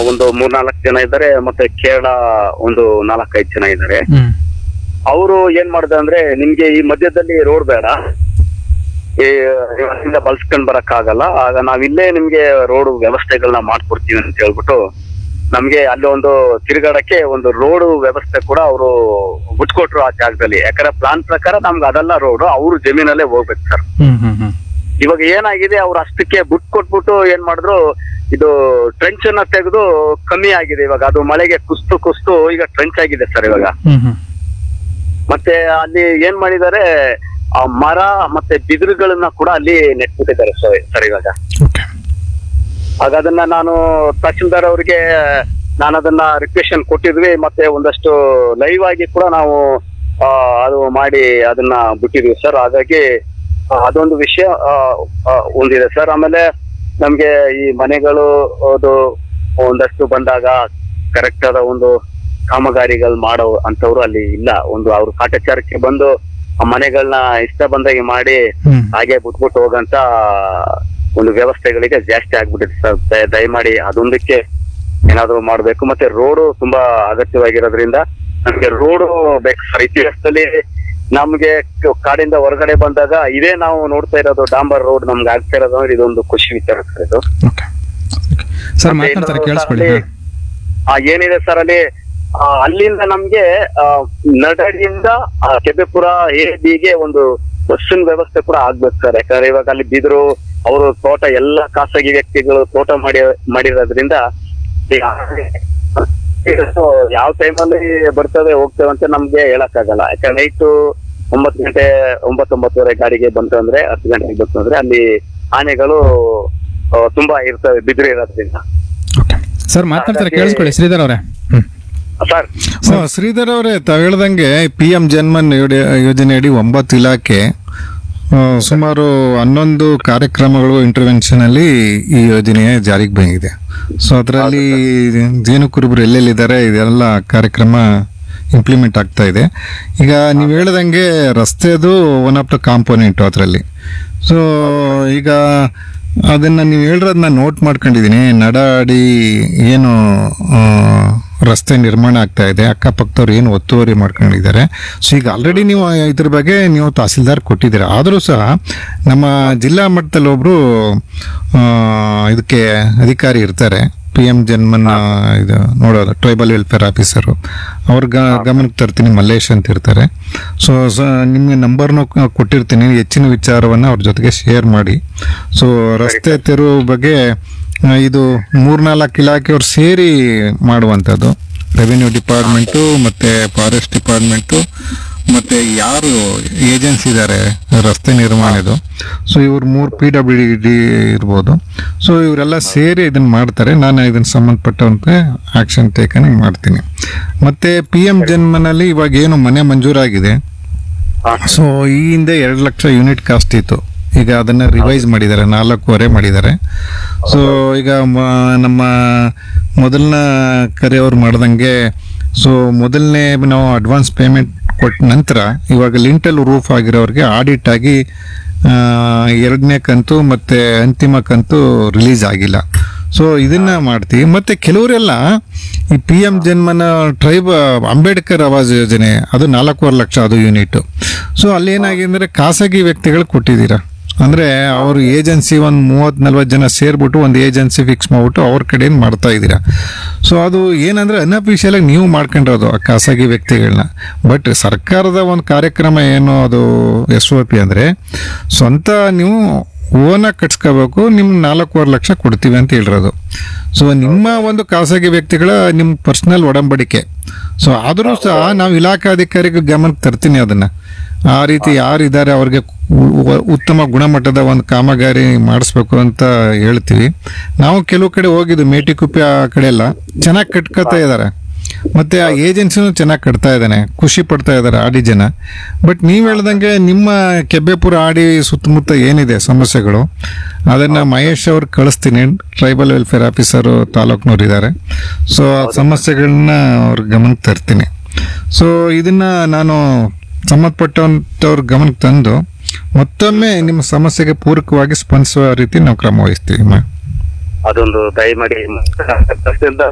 ಒಂದು ಮೂರ್ನಾಲ್ಕು ಜನ ಇದ್ದಾರೆ ಮತ್ತೆ ಕೇರಳ ಒಂದು ನಾಲ್ಕೈದು ಜನ ಇದ್ದಾರೆ ಹ್ಮ್ ಅವರು ಏನ್ ಮಾಡಿದೆ ಅಂದ್ರೆ ನಿಮ್ಗೆ ಈ ಮಧ್ಯದಲ್ಲಿ ರೋಡ್ ಬೇಡ ಈ ಇವತ್ತಿಂದ ಬಳಸ್ಕೊಂಡ್ ಬರಕ್ ಆಗಲ್ಲ ಆಗ ನಾವಿಲ್ಲೇ ನಿಮ್ಗೆ ರೋಡ್ ವ್ಯವಸ್ಥೆಗಳನ್ನ ಮಾಡ್ಕೊಡ್ತೀವಿ ಅಂತ ಹೇಳ್ಬಿಟ್ಟು ನಮ್ಗೆ ಅಲ್ಲಿ ಒಂದು ತಿರುಗಾಡಕ್ಕೆ ಒಂದು ರೋಡ್ ವ್ಯವಸ್ಥೆ ಕೂಡ ಅವರು ಬಿಟ್ಕೊಟ್ರು ಆ ಜಾಗದಲ್ಲಿ ಯಾಕಂದ್ರೆ ಪ್ಲಾನ್ ಪ್ರಕಾರ ನಮ್ಗೆ ಅದೆಲ್ಲ ರೋಡ್ ಅವ್ರು ಜಮೀನಲ್ಲೇ ಹೋಗ್ಬೇಕು ಸರ್ ಹ್ಮ್ ಹ್ಮ್ ಹ್ಮ್ ಇವಾಗ ಏನಾಗಿದೆ ಅವ್ರು ಅಷ್ಟಕ್ಕೆ ಬುಟ್ ಕೊಟ್ಬಿಟ್ಟು ಏನ್ ಮಾಡಿದ್ರು ಇದು ಟ್ರೆಂಚ್ ಅನ್ನ ತೆಗೆದು ಕಮ್ಮಿ ಆಗಿದೆ ಇವಾಗ ಅದು ಮಳೆಗೆ ಕುಸ್ತು ಕುಸ್ತು ಈಗ ಟ್ರೆಂಚ್ ಆಗಿದೆ ಸರ್ ಇವಾಗ ಹ್ಮ್ ಹ್ಮ್ ಮತ್ತೆ ಅಲ್ಲಿ ಏನ್ ಮಾಡಿದ್ದಾರೆ ಆ ಮರ ಮತ್ತೆ ಬಿದಿರುಗಳನ್ನ ಕೂಡ ಅಲ್ಲಿ ನೆಟ್ಬಿಟ್ಟಿದ್ದಾರೆ ಸರ್ ಸರ್ ಇವಾಗ ಓಕೆ ಆಗ ಅದನ್ನ ನಾನು ತಹಶೀಲ್ದಾರ್ ಅವರಿಗೆ ನಾನು ಅದನ್ನ ರಿಕ್ವೆಷನ್ ಕೊಟ್ಟಿದ್ವಿ ಮತ್ತೆ ಒಂದಷ್ಟು ಲೈವ್ ಆಗಿ ಕೂಡ ನಾವು ಆ, ಅದು ಮಾಡಿ ಅದನ್ನ ಬಿಟ್ಟಿದ್ವಿ ಸರ್ ಹಾಗಾಗಿ ಆ, ಅದೊಂದು ವಿಷಯ ಆ, ಆ, ಒಂದಿದೆ ಸರ್ ಆಮೇಲೆ ನಮ್ಗೆ ಈ ಮನೆಗಳು ಅದು ಒಂದಷ್ಟು ಬಂದಾಗ ಕರೆಕ್ಟ್ ಆದ ಒಂದು ಕಾಮಗಾರಿಗಳು ಮಾಡೋ ಅಂತವ್ರು ಅಲ್ಲಿ ಇಲ್ಲ ಒಂದು ಅವ್ರ ಕಾಟಾಚಾರಕ್ಕೆ ಬಂದು ಆ ಮನೆಗಳನ್ನ ಇಷ್ಟ ಬಂದಾಗೆ ಮಾಡಿ ಹ್ಮ್ ಹಾಗೆ ಬಿಟ್ಬಿಟ್ಟು ಹೋಗಂತ ಒಂದು ವ್ಯವಸ್ಥೆಗಳಿಗೆ ಜಾಸ್ತಿ ಆಗ್ಬಿಟ್ಟಿದೆ ಸರ್ ದಯ- ದಯಮಾಡಿ ಅದೊಂದಕ್ಕೆ ಏನಾದ್ರು ಮಾಡ್ಬೇಕು ಮತ್ತೆ ರೋಡು ತುಂಬಾ ಅಗತ್ಯವಾಗಿರೋದ್ರಿಂದ ನಮ್ಗೆ ರೋಡು ಬೇಕು ಸರ್ ಇತಿಹಾಸದಲ್ಲಿ ನಮ್ಗೆ ಕ- ಕಾಡಿಂದ ಹೊರಗಡೆ ಬಂದಾಗ ಇದೇ ನಾವು ನೋಡ್ತಾ ಇರೋದು ಡಾಂಬರ್ ರೋಡ್ ನಮ್ಗೆ ಆಗ್ತಾ ಇರೋದು ಅಂದ್ರೆ ಇದೊಂದು ಖುಷಿ ವಿಚಾರ ಸರ್ ಇದು ಓಕೆ ಸರ್ ಮತ್ತೆ ಮಾತನಾಡ್ತಾರೆ ಇನ್ನೊಂದು ಕೇಳಿಸ್ಕೊಳ್ಳಿ ಅಲ್ಲಿ, ಆ, ಏನಿದೆ ಸರ್ ಅಲ್ಲಿ ಆ, ಅಲ್ಲಿಂದ ನಮ್ಗೆ ಆ, ನಡಡಿಯಿಂದ ಆ, ಕೆಬ್ಬೆಪುರ ಎ ಬಿಗೆ ಒಂದು ಬಸ್ಸಿನ ವ್ಯವಸ್ಥೆ ಕೂಡ ಆಗ್ಬೇಕು ಸರ್ ಯಾಕಂದ್ರೆ ಇವಾಗ ಅಲ್ಲಿ ಬಿದ್ರು ಅವರು ತೋಟ ಎಲ್ಲ ಖಾಸಗಿ ವ್ಯಕ್ತಿಗಳು ತೋಟ ಮಾಡಿ ಮಾಡಿರೋದ್ರಿಂದ ಈಗ ಇದು ಯಾವ ಟೈಮಲ್ಲಿ ಬರ್ತದೆ ಹೋಗ್ತೇವೆ ಅಂತ ನಮ್ಗೆ ಹೇಳಕ್ಕಾಗಲ್ಲ ಯಾಕಂದ್ರೆ ನೈಟು ಒಂಬತ್ತು ಗಂಟೆ ಒಂಬತ್ತು ಒಂಬತ್ತುವರೆ ಗಾಡಿಗೆ ಬಂತು ಅಂದ್ರೆ ಹತ್ತು ಗಂಟೆಗೆ ಬಂತು ಅಂದ್ರೆ ಅಲ್ಲಿ ಆನೆಗಳು ಆ, ತುಂಬಾ ಇರ್ತವೆ ಬಿದಿರು ಇರೋದ್ರಿಂದ ಓಕೆ ಸರ್ ಮಾತನಾಡ್ತಾರೆ ಕೇಳಿಸ್ಕೊಳ್ಳಿ ಶ್ರೀಧರ್ ಅವರೇ ಹ್ಮ್ ಸರ್ ಸೊ ಶ್ರೀಧರ್ ಅವರೇ ತಾವು ಹೇಳ್ದಂಗೆ ಪಿ ಎಂ ಜನ್ಮನ್ ಯೋಡೆ- ಯೋಜನೆಯಡಿ ಒಂಬತ್ತು ಇಲಾಖೆ ಆ, ಸುಮಾರು ಹನ್ನೊಂದು ಕಾರ್ಯಕ್ರಮಗಳು ಇಂಟರ್ವೆನ್ಷನ್ ಅಲ್ಲಿ ಈ ಯೋಜನೆ ಜಾರಿಗೆ ಬಂದಿದೆ ಸೊ ಅದರಲ್ಲಿ ಜೇನು ಕುರುಬರು ಎಲ್ಲೆಲ್ಲಿದ್ದಾರೆ ಇದೆಲ್ಲ ಕಾರ್ಯಕ್ರಮ ಇಂಪ್ಲಿಮೆಂಟ್ ಆಗ್ತಾ ಇದೆ ಈಗ ನೀವು ಹೇಳ್ದಂಗೆ ರಸ್ತೆದು ಒನ್ ಆಫ್ ದ ಕಾಂಪೋನೆಂಟು ಅದರಲ್ಲಿ ಸೊ ಈಗ ಅದನ್ನ ನೀವು ಹೇಳಿರೋದನ್ನ ನೋಟ್ ಮಾಡ್ಕೊಂಡಿದ್ದೀನಿ ನಡಾಡಿ ಏನು ಆ, ರಸ್ತೆ ನಿರ್ಮಾಣ ಆಗ್ತಾ ಇದೆ ಅಕ್ಕಪಕ್ಕದವ್ರು ಏನು ಒತ್ತುವರಿ ಮಾಡ್ಕೊಂಡಿದ್ದಾರೆ ಸೊ ಈಗ ಆಲ್ರೆಡಿ ನೀವು ಇದ್ರ ಬಗ್ಗೆ ನೀವು ತಹಸೀಲ್ದಾರ್ ಕೊಟ್ಟಿದ್ದೀರಾ ಆದರೂ ಸಹ ನಮ್ಮ ಜಿಲ್ಲಾ ಮಟ್ಟದಲ್ಲಿ ಒಬ್ರು ಆ, ಇದಕ್ಕೆ ಅಧಿಕಾರಿ ಇರ್ತಾರೆ ಪಿ ಎಂ ಜನ್ಮನ್ ಆ, ಇದು ನೋಡೋದು ಟ್ರೈಬಲ್ ವೆಲ್ಫೇರ್ ಆಫೀಸರು ಅವ್ರ ಗ- ಗಮನಕ್ಕೆ ತರ್ತೀನಿ ಮಲ್ಲೇಶ್ ಅಂತ ಇರ್ತಾರೆ ಸೊ ನಿಮಗೆ ನಂಬರ್ನು ಕೊಟ್ಟಿರ್ತೀನಿ ಹೆಚ್ಚಿನ ವಿಚಾರವನ್ನು ಅವ್ರ ಜೊತೆಗೆ ಶೇರ್ ಮಾಡಿ ಸೊ ರಸ್ತೆ ತೆರವು ಬಗ್ಗೆ ಆ, ಇದು ಮೂರ್ನಾಲ್ಕು ಇಲಾಖೆಯವ್ರು ಸೇರಿ ಮಾಡುವಂಥದ್ದು ರೆವಿನ್ಯೂ ಡಿಪಾರ್ಟ್ಮೆಂಟು ಮತ್ತು ಫಾರೆಸ್ಟ್ ಡಿಪಾರ್ಟ್ಮೆಂಟು ಮತ್ತು ಯಾರು ಏಜೆನ್ಸಿ ಇದ್ದಾರೆ ರಸ್ತೆ ನಿರ್ಮಾಣದ್ದು ಸೊ ಇವ್ರು ಮೂರು ಪಿ ಡಬ್ಲ್ಯೂ ಡಿ ಇರ್ಬೋದು ಸೊ ಇವರೆಲ್ಲ ಸೇರಿ ಇದನ್ನು ಮಾಡ್ತಾರೆ ನಾನು ಇದನ್ನು ಸಂಬಂಧಪಟ್ಟಂತೆ ಆಕ್ಷನ್ ಟೇಕನ್ ಮಾಡ್ತೀನಿ ಮತ್ತು ಪಿ ಎಮ್ ಜನ್ಮನಲ್ಲಿ ಇವಾಗ ಏನು ಮನೆ ಮಂಜೂರಾಗಿದೆ ಸೊ ಈ ಹಿಂದೆ ಎರಡು ಲಕ್ಷ ಯೂನಿಟ್ ಕಾಸ್ಟ್ ಇತ್ತು ಈಗ ಅದನ್ನ ರಿವೈಸ್ ಮಾಡಿದ್ದಾರೆ ನಾಲ್ಕೂವರೆ ಮಾಡಿದ್ದಾರೆ ಸೊ ಈಗ ಮ- ನಮ್ಮ ಮೊದಲನ ಕರೆಯವ್ರು ಮಾಡ್ದಂಗೆ ಸೊ ಮೊದಲನೇ ನಾವು ಅಡ್ವಾನ್ಸ್ ಪೇಮೆಂಟ್ ಕೊಟ್ಟ ನಂತರ ಇವಾಗ ಲಿಂಟಲ್ ರೂಫ್ ಆಗಿರೋರಿಗೆ ಆಡಿಟ್ ಆಗಿ ಆ, ಎರಡನೇ ಕಂತು ಮತ್ತೆ ಅಂತಿಮ ಕಂತು ರಿಲೀಸ್ ಆಗಿಲ್ಲ ಸೊ ಇದನ್ನ ಮಾಡ್ತೀವಿ ಮತ್ತೆ ಕೆಲವರೆಲ್ಲ ಈ P M Janman tribe Ambedkar Awas ಯೋಜನೆ ಅದು ನಾಲ್ಕೂವರೆ ಲಕ್ಷ ಅದು ಯೂನಿಟ್ ಸೊ ಅಲ್ಲಿ ಏನಾಗಿದೆ ಅಂದ್ರೆ ಖಾಸಗಿ ವ್ಯಕ್ತಿಗಳು ಕೊಟ್ಟಿದ್ದೀರಾ ಅಂದ್ರೆ ಅವ್ರ ಏಜೆನ್ಸಿ ಒಂದು ಮೂವತ್ ನಲ್ವತ್ತು ಜನ ಸೇರ್ಬಿಟ್ಟು ಒಂದು ಏಜೆನ್ಸಿ ಫಿಕ್ಸ್ ಮಾಡ್ಬಿಟ್ಟು ಅವ್ರ ಕಡೆಯಿಂದ ಮಾಡ್ತಾ ಇದ್ದೀರಾ ಸೊ ಅದು ಏನಂದ್ರೆ ಅನ್ಅಫಿಷಿಯಲ್ ಆಗಿ ನೀವು ಮಾಡ್ಕೊಂಡಿರೋದು ಆ ಖಾಸಗಿ ವ್ಯಕ್ತಿಗಳನ್ನ ಬಟ್ ಸರ್ಕಾರದ ಒಂದು ಕಾರ್ಯಕ್ರಮ ಏನು ಅದು ಎಸ್ ಒ ಪಿ ಅಂದ್ರೆ ಸ್ವಂತ ನೀವು ಓನಾಗಿ ಕಟ್ಸ್ಕೋಬೇಕು ನಿಮ್ ನಾಲ್ಕೂವರೆ ಲಕ್ಷ ಕೊಡ್ತೀವಿ ಅಂತ ಹೇಳಿರೋದು ಸೊ ನಿಮ್ಮ ಒಂದು ಖಾಸಗಿ ವ್ಯಕ್ತಿಗಳ ನಿಮ್ಮ ಪರ್ಸನಲ್ ಒಡಂಬಡಿಕೆ ಸೊ ಆದರೂ ಸಹ ನಾವು ಇಲಾಖಾಧಿಕಾರಿಗೆ ಗಮನಕ್ಕೆ ತರ್ತೀನಿ ಅದನ್ನ ಆ ರೀತಿ ಯಾರಿದ್ದಾರೆ ಅವ್ರಿಗೆ ಉ- ಉತ್ತಮ ಗುಣಮಟ್ಟದ ಒಂದು ಕಾಮಗಾರಿ ಮಾಡಿಸ್ಬೇಕು ಅಂತ ಹೇಳ್ತೀವಿ ನಾವು ಕೆಲವು ಕಡೆ ಹೋಗಿದ್ದು ಮೇಟಿಕುಪ್ಪೆ ಆ ಕಡೆ ಎಲ್ಲ ಚೆನ್ನಾಗಿ ಕಟ್ಕೋತಾ ಇದ್ದಾರೆ ಮತ್ತೆ ಆ ಏಜೆನ್ಸಿನೂ ಚೆನ್ನಾಗಿ ಕಟ್ತಾ ಇದ್ದಾನೆ ಖುಷಿ ಪಡ್ತಾ ಇದ್ದಾರೆ ಆಡಿ ಜನ ಬಟ್ ನೀವು ಹೇಳ್ದಂಗೆ ನಿಮ್ಮ ಕೆಬ್ಬೆಪುರ ಆಡಿ ಸುತ್ತಮುತ್ತ ಏನಿದೆ ಸಮಸ್ಯೆಗಳು ಅದನ್ನ ಮಹೇಶ್ ಅವ್ರಿಗೆ ಕಳಿಸ್ತೀನಿ ಟ್ರೈಬಲ್ ವೆಲ್ಫೇರ್ ಆಫೀಸರು ತಾಲೂಕ್ನವ್ರು ಇದ್ದಾರೆ ಸೊ ಆ ಸಮಸ್ಯೆಗಳನ್ನ ಅವ್ರ ಗಮನಕ್ಕೆ ತರ್ತೀನಿ ಸೊ ಇದನ್ನ ನಾನು ಸಂಬಂಧಪಟ್ಟಂತವ್ರ ಗಮನಕ್ಕೆ ತಂದು ಮತ್ತೊಮ್ಮೆ ನಿಮ್ಮ ಸಮಸ್ಯೆಗೆ ಪೂರಕವಾಗಿ ಸ್ಪಂದಿಸುವ ರೀತಿ ನಾವು ಕ್ರಮ ವಹಿಸ್ತೀವಿ ಮ ಅದೊಂದು ದಯಮಾಡಿ